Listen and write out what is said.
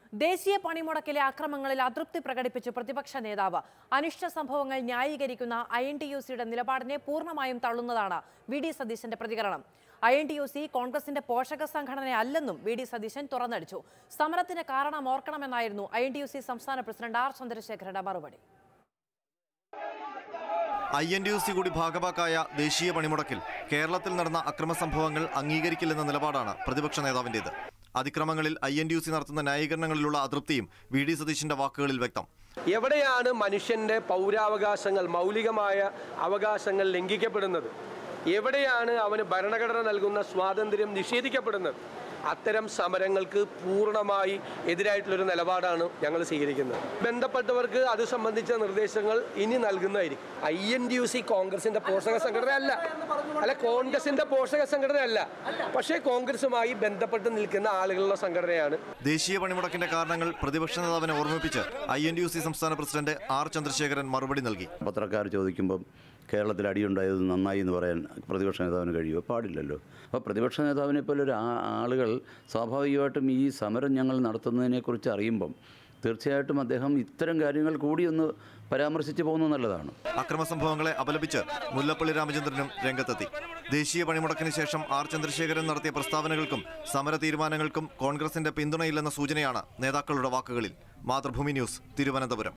ദേശീയ പണിമുടക്കിലെ അക്രമങ്ങളിൽ അതൃപ്തി പ്രകടിപ്പിച്ച് പ്രതിപക്ഷ നേതാവ് അനിഷ്ട സംഭവങ്ങൾ ന്യായീകരിക്കുന്ന ഐ എൻ ടി യു സിയുടെ നിലപാടിനെ പൂർണ്ണമായും തള്ളുന്നതാണ് വി ഡി സതീശന്റെ പ്രതികരണം I N T U C കോൺഗ്രസിന്റെ പോഷക സംഘടനയല്ലെന്നും വി ഡി സതീശൻ തുറന്നടിച്ചു സമരത്തിന് കാരണം ഓർക്കണമെന്നായിരുന്നു I N T U C സംസ്ഥാന പ്രസിഡന്റ് ആർ ചന്ദ്രശേഖരന്റെ മറുപടി I N D U C കൂടി ഭാഗവാക്കായ ദേശീയ പണിമുടക്കിൽ കേരളത്തിൽ നടന്ന അക്രമ സംഭവങ്ങൾ അംഗീകരിക്കില്ലെന്ന നിലപാടാണ് പ്രതിപക്ഷ നേതാവിന്റേത് അതിക്രമങ്ങളിൽ I N D U C നടത്തുന്ന ന്യായീകരണങ്ങളിലുള്ള അതൃപ്തിയും വി ഡി സതീശിന്റെ വാക്കുകളിൽ വ്യക്തം എവിടെയാണ് മനുഷ്യന്റെ പൗരാവകാശങ്ങൾ മൗലികമായ അവകാശങ്ങൾ ലംഘിക്കപ്പെടുന്നത് എവിടെയാണ് അവന് ഭരണഘടന നൽകുന്ന സ്വാതന്ത്ര്യം നിഷേധിക്കപ്പെടുന്നത് അത്തരം സമരങ്ങൾക്ക് പൂർണ്ണമായി എതിരായിട്ടുള്ളൊരു നിലപാടാണ് ഞങ്ങൾ സ്വീകരിക്കുന്നത് ബന്ധപ്പെട്ടവർക്ക് അത് സംബന്ധിച്ച നിർദ്ദേശങ്ങൾ ഇനി നൽകുന്നതായിരിക്കും I N D U C കോൺഗ്രസിന്റെ പോഷക സംഘടന അല്ല അല്ല കോൺഗ്രസിന്റെ പോഷക സംഘടന അല്ല പക്ഷേ കോൺഗ്രസുമായി ബന്ധപ്പെട്ട് നിൽക്കുന്ന ആളുകളുടെ സംഘടനയാണ് ദേശീയ പണിമുടക്കിന്റെ കാരണങ്ങൾ പ്രതിപക്ഷ നേതാവിനെ ഓർമ്മിപ്പിച്ച് I N D U C സംസ്ഥാന പ്രസിഡന്റ് ആർ ചന്ദ്രശേഖരൻ മറുപടി നൽകി പത്രക്കാർ ചോദിക്കുമ്പം കേരളത്തിൽ അടിയുണ്ടായത് നന്നായി എന്ന് പറയാൻ പ്രതിപക്ഷ നേതാവിന് കഴിയുമോ പാടില്ലല്ലോ അപ്പോൾ പ്രതിപക്ഷ നേതാവിനെ പോലെ ഒരു ആ- ആളുകൾ സ്വാഭാവികമായിട്ടും ഈ സമരം ഞങ്ങൾ നടത്തുന്നതിനെക്കുറിച്ച് അറിയുമ്പം തീർച്ചയായിട്ടും അദ്ദേഹം ഇത്തരം കാര്യങ്ങൾ കൂടി ഒന്ന് പരാമർശിച്ച് പോകുന്നത് നല്ലതാണ് അക്രമ സംഭവങ്ങളെ അപലപിച്ച് മുല്ലപ്പള്ളി രാമചന്ദ്രനും രംഗത്തെത്തി ദേശീയ പണിമുടക്കിന് ശേഷം ആർ ചന്ദ്രശേഖരൻ നടത്തിയ പ്രസ്താവനകൾക്കും സമര തീരുമാനങ്ങൾക്കും കോൺഗ്രസിന്റെ പിന്തുണയില്ലെന്ന സൂചനയാണ് നേതാക്കളുടെ വാക്കുകളിൽ മാതൃഭൂമി ന്യൂസ് തിരുവനന്തപുരം